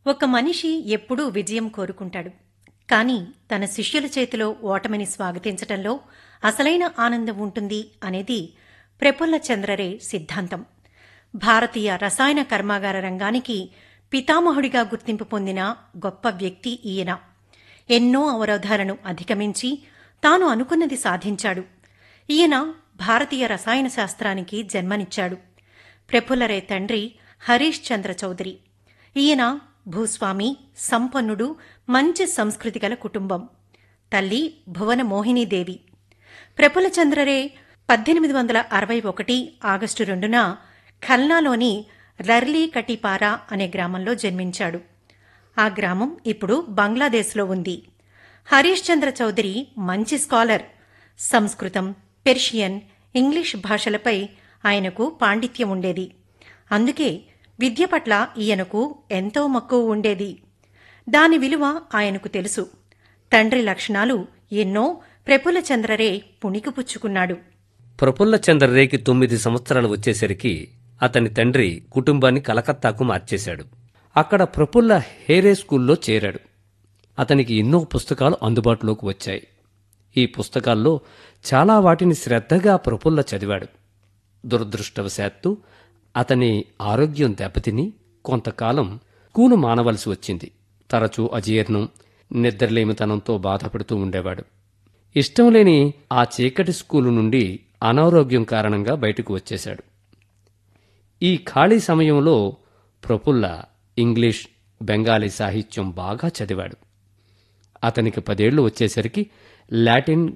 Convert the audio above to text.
ఒక మనిషి ఎప్పుడూ విజయం కోరుకుంటాడు కానీ తన శిష్యుల చేతిలో ఓటమిని స్వాగతించటంలో అసలైన ఆనందం ఉంటుంది అనేది ప్రఫుల్ల చంద్రరే సిద్ధాంతం భారతీయ రసాయన కర్మాగార రంగానికి పితామహుడిగా గుర్తింపు పొందిన గొప్ప వ్యక్తి ఈయన ఎన్నో అవరోధాలను అధిగమించి తాను అనుకున్నది సాధించాడు ఈయన భారతీయ రసాయన శాస్త్రానికి జన్మనిచ్చాడు ప్రఫుల్లరే తండ్రి హరీష్ చంద్ర చౌదరి ఈయన భూస్వామి సంపన్నుడు మంచి సంస్కృతి గల కుటుంబం తల్లి భువన మోహినీదేవి ప్రఫుల్ల చంద్రరే పద్దెనిమిది వందల అరవై ఒకటి ఆగస్టు రెండున ఖల్నాలోని రర్లీ కటిపారా అనే గ్రామంలో జన్మించాడు ఆ గ్రామం ఇప్పుడు బంగ్లాదేశ్లో ఉంది హరీష్ చంద్ర చౌదరి మంచి స్కాలర్ సంస్కృతం పెర్షియన్ ఇంగ్లీష్ భాషలపై ఆయనకు పాండిత్యం ఉండేది అందుకే విద్య పట్ల ఈయనకు ఎంతో మక్కువ ఉండేది దాని విలువ ఆయనకు తెలుసు తండ్రి లక్షణాలు ఎన్నో ప్రఫుల్ల చంద్రరే పుణికిపుచ్చుకున్నాడు ప్రఫుల్ల చంద్రరేకి తొమ్మిది సంవత్సరాలు వచ్చేసరికి అతని తండ్రి కుటుంబాన్ని కలకత్తాకు మార్చేశాడు అక్కడ ప్రఫుల్ల హేరే స్కూల్లో చేరాడు అతనికి ఎన్నో పుస్తకాలు అందుబాటులోకి వచ్చాయి ఈ పుస్తకాల్లో చాలా వాటిని శ్రద్ధగా ప్రఫుల్ల చదివాడు దురదృష్టవశాత్తు అతని ఆరోగ్యం దెబ్బతిని కొంతకాలం స్కూలు మానవలసి వచ్చింది తరచూ అజీర్ణం నిద్రలేమితనంతో బాధపడుతూ ఉండేవాడు ఇష్టం లేని ఆ చీకటి స్కూలు నుండి అనారోగ్యం కారణంగా బయటకు వచ్చేశాడు ఈ ఖాళీ సమయంలో ప్రఫుల్ల ఇంగ్లీష్ బెంగాలీ సాహిత్యం బాగా చదివాడు అతనికి పదేళ్లు వచ్చేసరికి లాటిన్